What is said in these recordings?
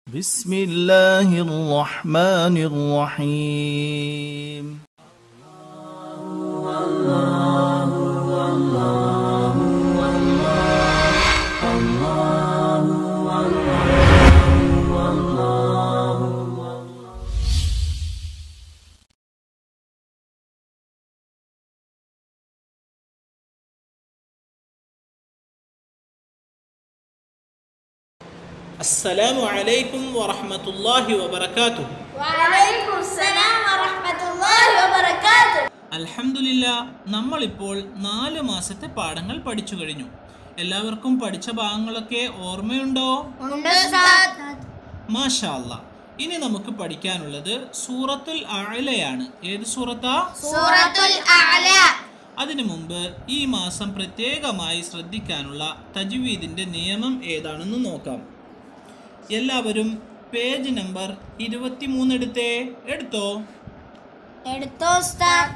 بسم الله الرحمن الرحيم അസ്സലാമു അലൈക്കും വറഹ്മത്തുള്ളാഹി വബറകാതുഹു وعليكم السلام ورحمة الله وبركاته അൽഹംദുലില്ല നമ്മളിപ്പോൾ നാല് മാസത്തെ പാഠങ്ങൾ പഠിച്ചു കഴിഞ്ഞു എല്ലാവർക്കും പഠിച്ച ഭാഗങ്ങളൊക്കെ ഓർമ്മയുണ്ടോ ഉണ്ട് ഉസ്താദ്. മാഷാ അല്ലാ ഇനി നമുക്ക് പഠിക്കാനുള്ളത് സൂറത്തുൽ അഅലയാണ് ഏത് സൂറത്താ സൂറത്തുൽ അഅല അതിനു മുമ്പ് ഈ മാസം പ്രത്യേകമായി ശ്രദ്ധിക്കാനുള്ള തജ്വീദിന്റെ നിയമം ഏതാണെന്ന് നോക്കാം എല്ലാവരും പേജ് നമ്പർ ഇരുപത്തിമൂന്ന് എടുത്തേ എടുത്തോ എടുത്തോ ഉസ്താദ്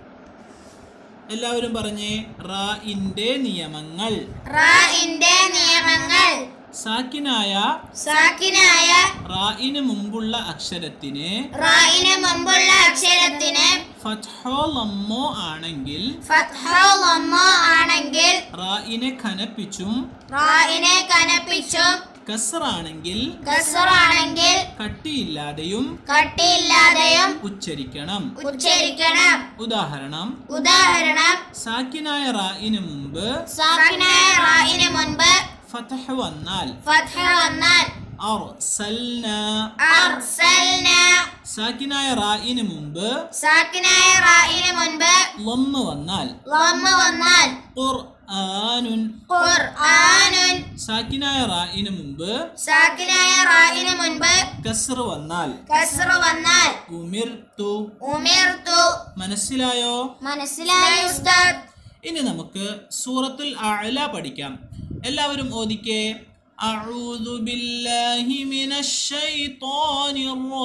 എല്ലാവരും പറഞ്ഞേ റാഇന്റെ നിയമങ്ങൾ റാഇന്റെ നിയമങ്ങൾ സാക്കിനായ സാക്കിനായ റായിന് മുമ്പുള്ള അക്ഷരത്തിന് റായിന് മുമ്പുള്ള അക്ഷരത്തിന് ഫത്ഹോ ലമ്മോ ആണെങ്കിൽ ഫത്ഹോ ലമ്മോ ആണെങ്കിൽ റായിനെ ഖനപ്പിച്ചും റായിനെ കനപ്പിച്ചും കസറാണെങ്കിൽ കസറാണെങ്കിൽ കട്ടിയില്ലാതെയും കട്ടിയില്ലാതെയും ഉച്ചരിക്കണം ഉച്ചരിക്കണം ഉദാഹരണം ഉദാഹരണം സാക്കിനായ റായിന് മുമ്പ് സാക്കിനായ റായിന് മുൻപ് ഫതഹ് വന്നാൽ ഫത്ഹ വന്നാൽ അർസൽന അർസൽന സാക്കിനായ റായിന് മുമ്പ് സാക്കിനായ റായിന് മുൻപ് ലമ്മ് വന്നാൽ ലമ്മ വന്നാൽ ഖുർആനുൻ ഖുർആനുൻ സാക്കിനായ റായിന് മുമ്പ് സാക്കിനായ റായിന് മുൻപ് കസ്ർ വന്നാൽ കസ്റ വന്നാൽ ഉമിർത്തു ഉമിർത്തു മനസ്സിലായോ മനസ്സിലായി ഉസ്താദ് ഇനി നമുക്ക് സൂറത്തുൽ അഅല പഠിക്കാം എല്ലാവരും ഓദിക്കേ أعوذ بالله من الشيطان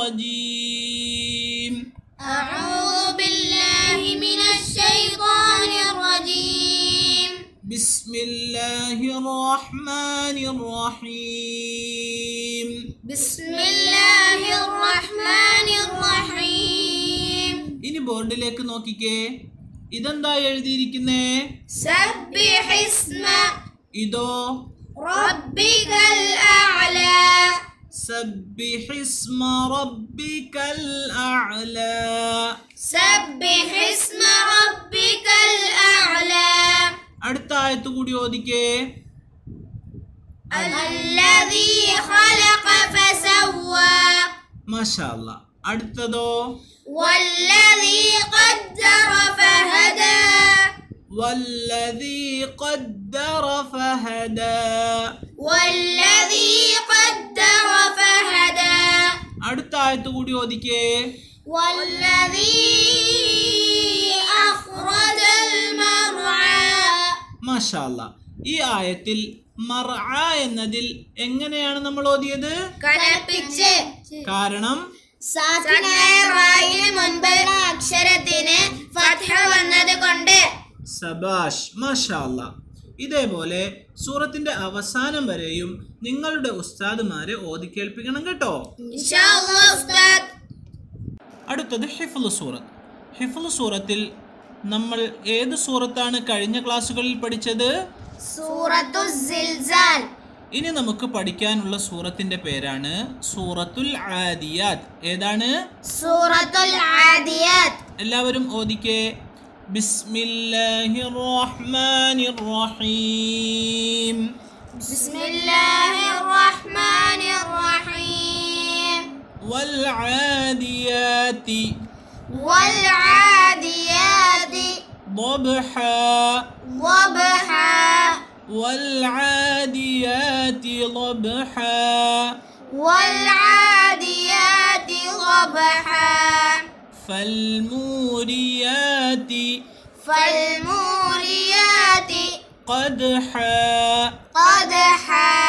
الرجيم أعوذ بالله من الشيطان الرجيم بسم الله الرحمن الرحيم بسم الله الرحمن الرحيم ഇനി ബോർഡിലേക്ക് നോക്കിക്കേ ഇതെന്താ എഴുതിയിരിക്കുന്നേ سبح اسم ഇതോ ربك الأعلى سبح اسم ربك الأعلى سبح اسم ربك الأعلى അടുത്ത ആയത്ത് കൂടി ഓദിക്കേ الذي خلق فسوى മാഷാല്ല അടുത്തതോ والذي قدر فهدى والذي قدر فهدى والذي قدر فهدى അടുത്ത ആയത്ത് കൂടി ഓദിക്കേ والذي أخرج المرعى മാഷാല്ല ഈ ആയത്തിൽ മർ എന്നതിൽ എങ്ങനെയാണ് നമ്മൾ ഓതിയത് കനപ്പിച്ച് കാരണം സാക്കിനായ റായിന് മുൻപുള്ള അക്ഷരത്തിന് ഫത്ഹ വന്നത് കൊണ്ട് സബാഷ് മാഷാല്ല ഇതേപോലെ സൂറത്തിന്റെ അവസാനം വരെയും നിങ്ങളുടെ ഉസ്താദുമാരെ ഓതി കേൾപ്പിക്കണം കേട്ടോ ഇൻഷാ അല്ലാഹ് ഉസ്താദ് അടുത്തത് ഹിഫ്ലു സൂറത്ത് ഹിഫ്ലു സൂറത്തിൽ നമ്മൾ ഏത് സൂറത്താണ് കഴിഞ്ഞ ക്ലാസ്സുകളിൽ പഠിച്ചത് സൂറത്തു സിൽസാൽ ഇനി നമുക്ക് പഠിക്കാനുള്ള സൂറത്തിന്റെ പേരാണ് സൂറത്തുൽ ആദിയാത്ത് ഏതാണ് സൂറത്തുൽ ആദിയാത്ത് എല്ലാവരും ഓദിക്കേ ബിസ്മില്ലാഹിർ റഹ്മാനിർ റഹീം ബിസ്മില്ലാഹിർ റഹ്മാനിർ റഹീം വൽ ആദിയാത്തി വൽ ആദിയാതി ضبحا ضبحا والعاديات ضبحا والعاديات ضبحا فالموريات فالموريات قدحا قدحا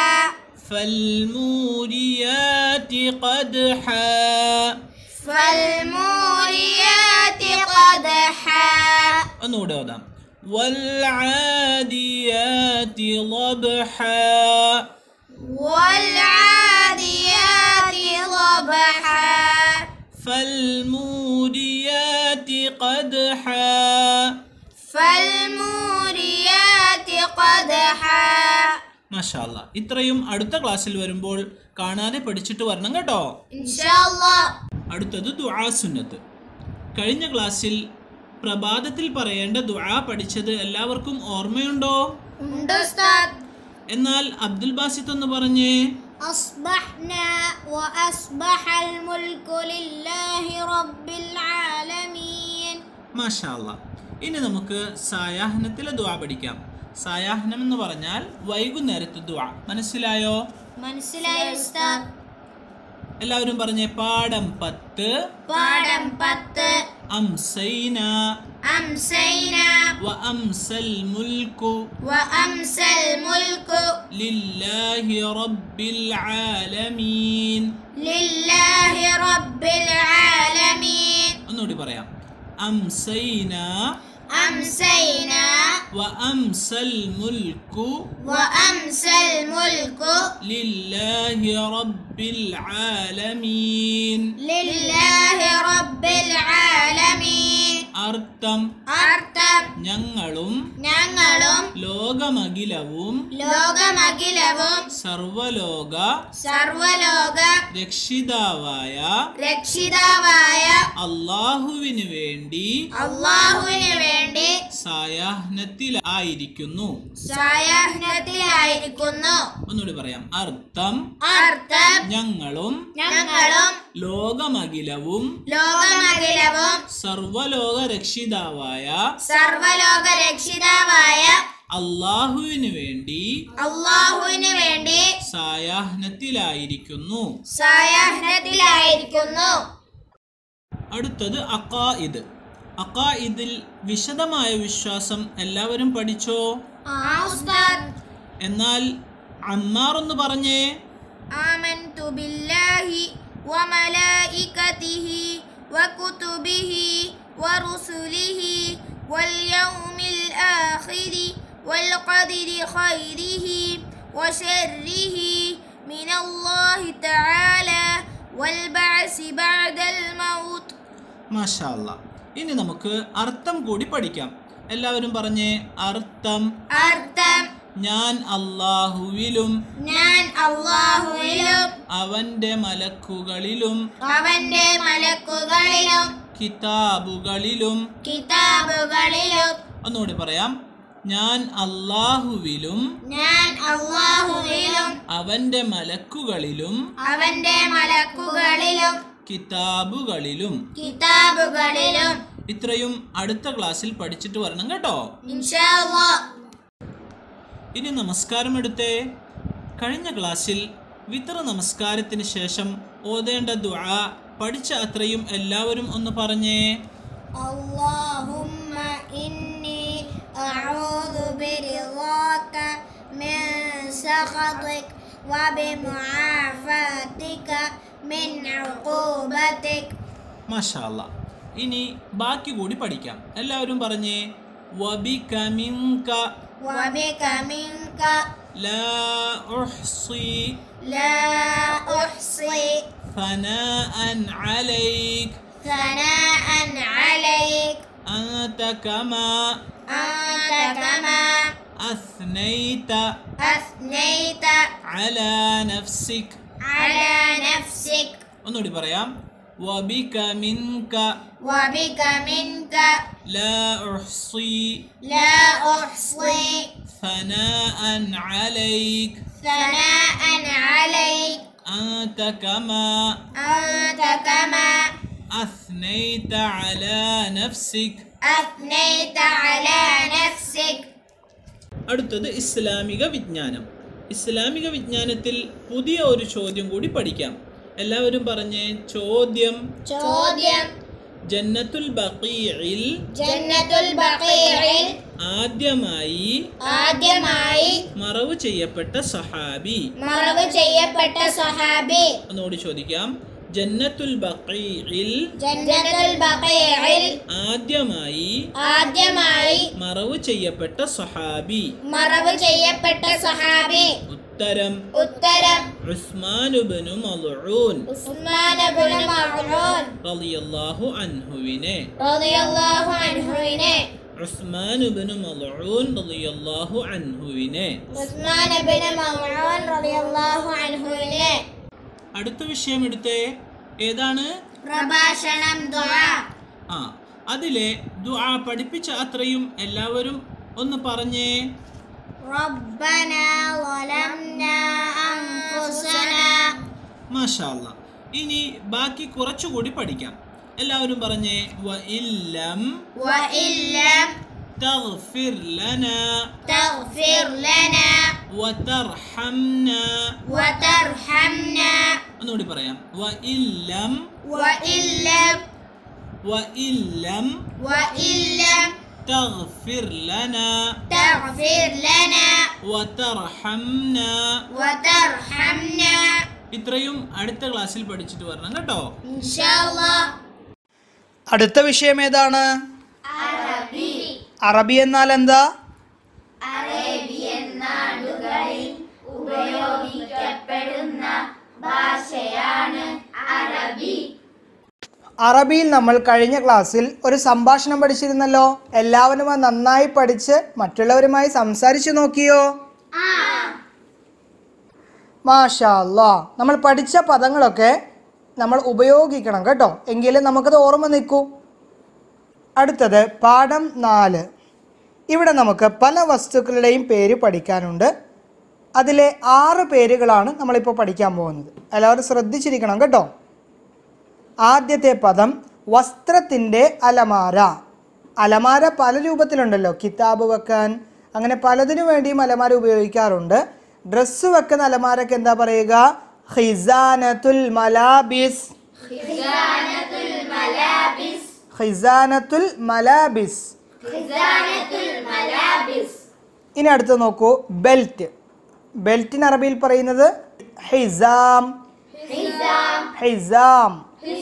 فالموريات قدحا فالموريات قدحا ഒന്നുകൂടെ ഓതാം والعاديات ضبحا والعاديات فالموريات قدحا فالموريات قدحا മാഷാല്ല ഇത്രയും അടുത്ത ക്ലാസ്സിൽ വരുമ്പോൾ കാണാതെ പഠിച്ചിട്ട് വരണം കേട്ടോ إن شاء الله അടുത്തത് ദുആ സുന്നത്ത് കഴിഞ്ഞ ക്ലാസ്സിൽ പ്രഭാതത്തിൽ പറയേണ്ട ദുആ പഠിച്ചത് എല്ലാവർക്കും ഓർമ്മയുണ്ടോ ഉണ്ട് ഉസ്താദ് എന്നാൽ അബ്ദുൽ ബാസിത്ത് എന്ന് പറഞ്ഞേ أصبحنا وأصبح الملك لله رب العالمين മാഷാല്ല ഇനി നമുക്ക് സായാഹ്നത്തിലെ ദുആ പഠിക്കാം സായാഹ്നം എന്ന് പറഞ്ഞാൽ വൈകുന്നേരത്തെ ദുആ മനസ്സിലായോ മനസ്സിലായി ഉസ്താദ് എല്ലാവരും പറഞ്ഞേ പാഠം പത്ത് പാഠം പത്ത് അംസൈന أمسينا وأمسى الملك وأمسى الملك لله رب العالمين لله رب العالمين ഒന്നുകൂടി പറയാം അംസൈന أمسينا وأمسى الملك وأمسى الملك لله رب العالمين لله رب العالمين അർത്ഥം അർത്ഥം ഞങ്ങളും ഞങ്ങളും ലോകമഖിലവും ലോകമഖിലവും സർവലോക സർവലോക രക്ഷിതാവായ രക്ഷിതാവായ അള്ളാഹുവിന് വേണ്ടി അള്ളാഹുവിന് വേണ്ടി സായാഹ്നത്തിലായിരിക്കുന്നു സായാഹ്നത്തിലായിരിക്കുന്നു ഒന്നുകൂടി പറയാം അർത്ഥം അർത്ഥം ഞങ്ങളും ഞങ്ങളും ലോകമഖിലവും ലോകമഖിലവും സർവലോക രക്ഷിതാവായ സർവലോക രക്ഷിതാവായ അള്ളാഹുവിന് വേണ്ടി അള്ളാഹുവിന് വേണ്ടി സായാഹ്നത്തിലായിരിക്കുന്നു സായാഹ്നത്തിലായിരിക്കുന്നു അടുത്തത് അക്കായിദ് അക്കായിദിൽ വിശദമായ വിശ്വാസം എല്ലാവരും പഠിച്ചോ ആ ഉസ്താദ് എന്നാൽ അമ്മാർ ഒന്ന് പറഞ്ഞേ آمنت بالله وملائكته وكتبه ورسله واليوم الآخر والقدر خيره وشره من الله تعالى والبعث بعد الموت മാഷാല്ല ഇനി നമുക്ക് അർത്ഥം കൂടി പഠിക്കാം എല്ലാവരും പറഞ്ഞേ അർത്ഥം അർത്ഥം ഞാൻ അള്ളാഹുവിലും ഞാൻ അള്ളാഹുവിലും അവന്റെ മലക്കുകളിലും അവന്റെ മലക്കുകളിലും കിതാബുകളിലും കിതാബുകളിലും ഒന്നുകൂടി പറയാം ഞാൻ അള്ളാഹുവിലും ഞാൻ അള്ളാഹുവിലും അവന്റെ മലക്കുകളിലും അവന്റെ മലക്കുകളിലും കിതാബുകളിലും കിതാബുകളിലും ഇത്രയും അടുത്ത ക്ലാസ്സിൽ പഠിച്ചിട്ട് വരണം കേട്ടോ ഇൻഷാ അല്ലാഹ് ഇനി നമസ്കാരം എടുത്തേ കഴിഞ്ഞ ക്ലാസ്സിൽ വിത്ര നമസ്കാരത്തിന് ശേഷം ഓതേണ്ട ദുആ പഠിച്ച അത്രയും എല്ലാവരും ഒന്ന് പറഞ്ഞേ اللهم إني أعوذ برضاك من سخطك وبمعافاتك من عقوبتك മാഷാല്ല ഇനി ബാക്കി കൂടി പഠിക്കാം എല്ലാവരും പറഞ്ഞേ വബിക മിൻക وبك منك ലാ ഉഹ്സി لا أحصي ثناء عليك ثناء عليك أنت كما أنت كما أثنيت أثنيت على نفسك على نفسك ഒന്നുകൂടി പറയാം وبك منك وبك منك لا أحصي لا أحصي ثناء عليك ثناء عليك أنت كما أنت كما أثنيت على نفسك أثنيت على نفسك അടുത്തത് ഇസ്ലാമിക വിജ്ഞാനം ഇസ്ലാമിക വിജ്ഞാനത്തിൽ പുതിയ ഒരു ചോദ്യം കൂടി പഠിക്കാം എല്ലാവരും പറഞ്ഞേ ചോദ്യം ചോദ്യം ജന്നത്തുൽ ബഖീഇൽ ജന്നത്തുൽ ബഖീഇൽ ആദ്യമായി ആദ്യമായി മറവ് ചെയ്യപ്പെട്ട സഹാബി മറവ് ചെയ്യപ്പെട്ട സഹാബി ഒന്നുകൂടി ചോദിക്കാം ജന്നത്തുൽ ബഖീഇൽ ജന്നത്തുൽ ബഖീഇൽ ആദ്യമായി ആദ്യമായി മറവ് ചെയ്യപ്പെട്ട സഹാബി മറവ് ചെയ്യപ്പെട്ട സഹാബി ഉത്തരം ഉത്തരം ഉത്തരം ഉസ്മാൻ ബിനു മൽഊൻ ഉസ്മാൻ ഇബ്നു മഅ്ഊൻ റളിയല്ലാഹു അൻഹുവിനെ റളിയല്ലാഹു അൻഹുവിനെ ഉസ്മാൻ ബിനു മൽഊൻ റളിയല്ലാഹു അൻഹുവിനെ ഉസ്മാൻ ഇബ്നു മഅ്ഊൻ റളിയല്ലാഹു അൻഹുവിനെ അടുത്ത വിഷയം എടുത്തേ ഏതാണ് പ്രഭാഷണം ദുആ ആ അതിലെ ദുആ പഠിപ്പിച്ച അത്രയും എല്ലാവരും ഒന്ന് പറഞ്ഞേ ربنا ظلمنا أنفسنا മാഷാ അല്ലാ. ഇനി ബാക്കി കുറച്ചുകൂടി പഠിക്കാം എല്ലാവരും പറഞ്ഞേ വ ഇല്ലം وإن لم تغفر لنا تغفر لنا وترحمنا وترحمنا ഒന്നുകൂടി പറയാം വ ഇല്ലം وإن لم വ ഇല്ലം وإن لم تغفر لنا تغفر لنا وترحمنا وترحمنا ഇത്രയും അടുത്ത ക്ലാസ്സിൽ പഠിച്ചിട്ട് വരണം കേട്ടോ إن شاء الله അടുത്ത വിഷയം ഏതാണ് അറബി എന്നാൽ എന്താ അറബിയിൽ നമ്മൾ കഴിഞ്ഞ ക്ലാസ്സിൽ ഒരു സംഭാഷണം പഠിച്ചിരുന്നല്ലോ എല്ലാവരും അത് നന്നായി പഠിച്ച് മറ്റുള്ളവരുമായി സംസാരിച്ചു നോക്കിയോ മാഷാ അല്ലാ നമ്മൾ പഠിച്ച പദങ്ങളൊക്കെ നമ്മൾ ഉപയോഗിക്കണം കേട്ടോ എങ്കിലും നമുക്കത് ഓർമ്മ നിൽക്കൂ അടുത്തത് പാഠം നാല് ഇവിടെ നമുക്ക് പല വസ്തുക്കളുടെയും പേര് പഠിക്കാനുണ്ട് അതിലെ ആറ് പേരുകളാണ് നമ്മളിപ്പോൾ പഠിക്കാൻ പോകുന്നത് എല്ലാവരും ശ്രദ്ധിച്ചിരിക്കണം കേട്ടോ ആദ്യത്തെ പദം വസ്ത്രത്തിൻ്റെ അലമാര അലമാര പല രൂപത്തിലുണ്ടല്ലോ കിതാബ് വെക്കാൻ അങ്ങനെ പലതിനു വേണ്ടിയും അലമാര ഉപയോഗിക്കാറുണ്ട് ഡ്രസ്സ് വെക്കുന്ന അലമാരക്ക് എന്താ പറയുക ഖിസാനത്തുൽ മലാബിസ് ഖിസാനത്തുൽ മലാബിസ് ഇനി അടുത്ത് നോക്കൂ ബെൽറ്റ് ബെൽറ്റിന് അറബിയിൽ പറയുന്നത് ഹിസാം ഹിസാം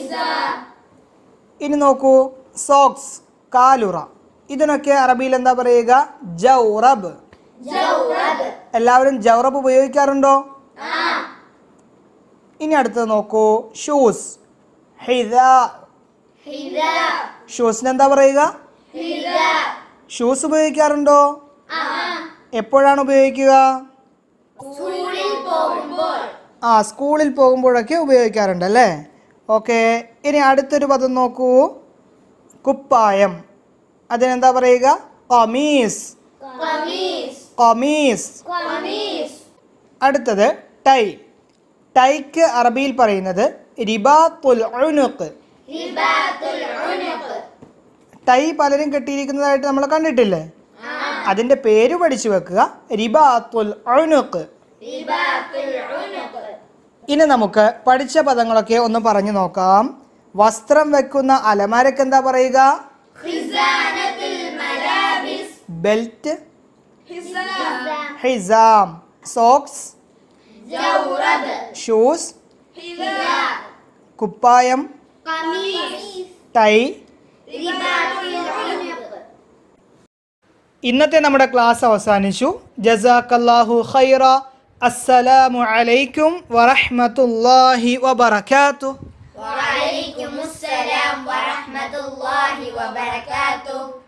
ഇനി നോക്കൂ സോക്സ് കാലുറ ഇതിനൊക്കെ അറബിയിൽ എന്താ പറയുക ജൗറബ് എല്ലാവരും ജൗറബ് ഉപയോഗിക്കാറുണ്ടോ ഇനി അടുത്തത് നോക്കൂ ഷൂസ് ഹിദ ഷൂസിന് എന്താ പറയുക ഷൂസ് ഉപയോഗിക്കാറുണ്ടോ എപ്പോഴാണ് ഉപയോഗിക്കുക ആ സ്കൂളിൽ പോകുമ്പോഴൊക്കെ ഉപയോഗിക്കാറുണ്ട് അല്ലേ ഓക്കെ ഇനി അടുത്തൊരു പദം നോക്കൂ കുപ്പായം അതിനെന്താ പറയുക കമീസ് കമീസ് അടുത്തത് ടൈ ടൈക്ക് അറബിയിൽ പറയുന്നത് റിബാത്തുൽ ഉനുഖ് ടൈ പലരും കെട്ടിയിരിക്കുന്നതായിട്ട് നമ്മൾ കണ്ടിട്ടില്ലേ അതിന്റെ പേര് പഠിച്ചു വെക്കുക റിബാത്തുൽ ഉനുഖ് ഇനി നമുക്ക് പഠിച്ച പദങ്ങളൊക്കെ ഒന്ന് പറഞ്ഞു നോക്കാം വസ്ത്രം വെക്കുന്ന അലമാരക്ക് എന്താ പറയുക ബെൽറ്റ് ഹിസാം സോക്സ് ഷൂസ് കുപ്പായം ടൈ ഇന്നത്തെ നമ്മുടെ ക്ലാസ് അവസാനിച്ചു ജസാക്കല്ലാഹു ഖൈറ അസ്സലാമു അലൈക്കും വറഹ്മത്തുള്ളാഹി വബറകാതുഹു وعليكم السلام ورحمة الله وبركاته